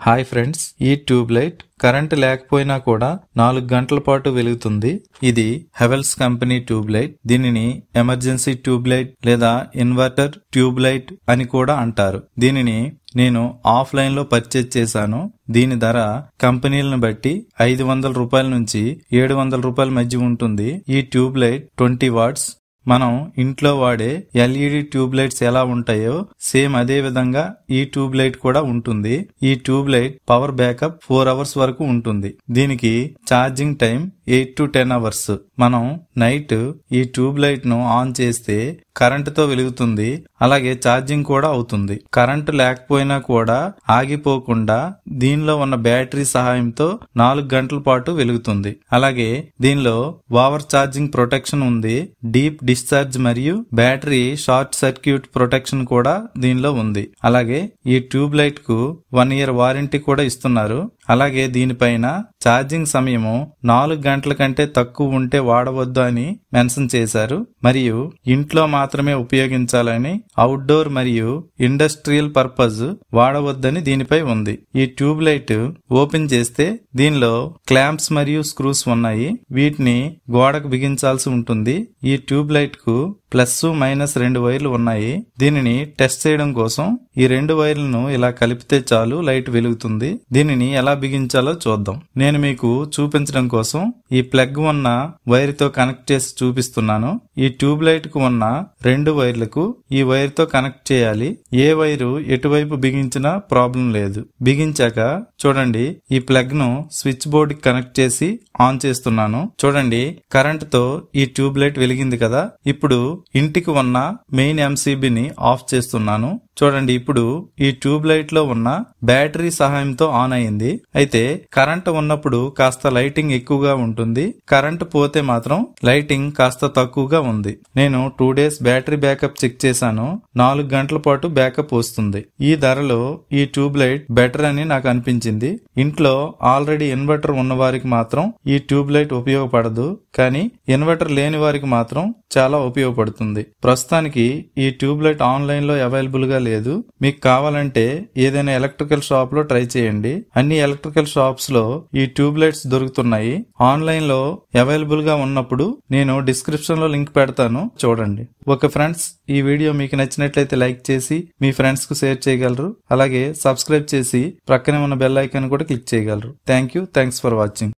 hi friends ఈ tube light current లేకపోయినా కూడా నాలుగు గంటల పాటు వెలుగుతుంది ఇది హెవెల్స్ కంపెనీ ట్యూబ్ లైట్ దీనిని ఎమర్జెన్సీ ట్యూబ్ లైట్ లేదా ఇన్వర్టర్ ట్యూబ్ లైట్ అని కూడా అంటారు దీనిని నేను ఆఫ్లైన్ లో పర్చేజ్ చేశాను దీని ధర కంపెనీలను బట్టి ఐదు వందల రూపాయల నుంచి ఏడు వందల రూపాయల మధ్య ఉంటుంది ఈ ట్యూబ్ లైట్ ట్వంటీ వాట్స్ మనం ఇంట్లో వాడే ఎల్ఈడి ట్యూబ్ లైట్స్ ఎలా ఉంటాయో సేమ్ అదే విధంగా ఈ ట్యూబ్ లైట్ కూడా ఉంటుంది ఈ tube light power backup four hours వరకు ఉంటుంది దీనికి charging time eight to ten hours మనం నైట్ ఈ ట్యూబ్ లైట్ ను ఆన్ చేస్తే కరెంటుతో వెలుగుతుంది అలాగే ఛార్జింగ్ కూడా అవుతుంది కరెంటు లేకపోయినా కూడా ఆగిపోకుండా దీనిలో ఉన్న బ్యాటరీ సహాయంతో నాలుగు గంటల పాటు వెలుగుతుంది అలాగే దీనిలో ఓవర్ ఛార్జింగ్ ప్రొటెక్షన్ ఉంది డీప్ డిశ్చార్జ్ మరియు బ్యాటరీ షార్ట్ సర్క్యూట్ ప్రొటెక్షన్ కూడా దీనిలో ఉంది అలాగే ఈ ట్యూబ్ లైట్ కు వన్ ఇయర్ వారంటీ కూడా ఇస్తున్నారు అలాగే దీనిపైన ఛార్జింగ్ సమయము నాలుగు గంటల కంటే తక్కువ ఉంటే వాడవద్దు అని మెన్షన్ చేశారు మరియు ఇంట్లో మాత్రమే ఉపయోగించాలని అవుట్డోర్ మరియు ఇండస్ట్రియల్ పర్పస్ వాడవద్దని దీనిపై ఉంది ఈ ట్యూబ్ లైట్ ఓపెన్ చేస్తే దీనిలో క్లాంప్స్ మరియు స్క్రూస్ ఉన్నాయి వీటిని గోడకు బిగించాల్సి ఉంటుంది ఈ ట్యూబ్ లైట్ కు ప్లస్ మైనస్ రెండు వైర్లు ఉన్నాయి దీనిని టెస్ట్ చేయడం కోసం ఈ రెండు వైర్లను ఇలా కలిపితే చాలు లైట్ వెలుగుతుంది దీనిని ఎలా బిగించాలో చూద్దాం నేను మీకు చూపించడం కోసం ఈ ప్లగ్ ఉన్న వైర్ తో కనెక్ట్ చేసి చూపిస్తున్నాను ఈ ట్యూబ్ లైట్ కు ఉన్న రెండు వైర్లకు ఈ వైర్ తో కనెక్ట్ చేయాలి ఏ వైరు ఎటువైపు బిగించినా ప్రాబ్లం లేదు బిగించాక చూడండి ఈ ప్లగ్ ను స్విచ్ బోర్డ్ కి కనెక్ట్ చేసి ఆన్ చేస్తున్నాను చూడండి కరెంట్ తో ఈ ట్యూబ్ లైట్ వెలిగింది కదా ఇప్పుడు ఇంటికి ఉన్న మెయిన్ ఎంసీబీని ఆఫ్ చేస్తున్నాను చూడండి ఇప్పుడు ఈ ట్యూబ్ లైట్ లో ఉన్న బ్యాటరీ సహాయంతో ఆన్ అయింది అయితే కరెంట్ ఉన్నప్పుడు కాస్త లైటింగ్ ఎక్కువగా ఉంటుంది కరెంట్ పోతే మాత్రం లైటింగ్ కాస్త తక్కువగా ఉంది నేను two days battery backup check చేశాను నాలుగు గంటల పాటు బ్యాకప్ వస్తుంది ఈ ధరలో ఈ ట్యూబ్ లైట్ బెటర్ అని నాకు అనిపించింది ఇంట్లో ఆల్రెడీ ఇన్వర్టర్ ఉన్న వారికి మాత్రం ఈ ట్యూబ్ లైట్ ఉపయోగపడదు కానీ ఇన్వర్టర్ లేని వారికి మాత్రం చాలా ఉపయోగపడుతుంది ప్రస్తుతానికి ఈ ట్యూబ్ లైట్ ఆన్లైన్ లో అవైలబుల్ గా లేదు మీకు కావాలంటే ఏదైనా ఎలక్ట్రికల్ షాప్ లో ట్రై చేయండి అన్ని ఎలక్ట్రికల్ షాప్స్ లో ఈ ట్యూబ్ లైట్స్ దొరుకుతున్నాయి ఆన్లైన్ లో అవైలబుల్ గా ఉన్నప్పుడు నేను డిస్క్రిప్షన్ లో లింక్ పెడతాను చూడండి ఓకే ఫ్రెండ్స్ ఈ వీడియో మీకు నచ్చినట్లయితే లైక్ చేసి మీ ఫ్రెండ్స్ కు షేర్ చేయగలరు అలాగే సబ్స్క్రైబ్ చేసి ప్రక్కనే ఉన్న బెల్ ఐకాన్ కూడా క్లిక్ చేయగలరు thank you thanks for watching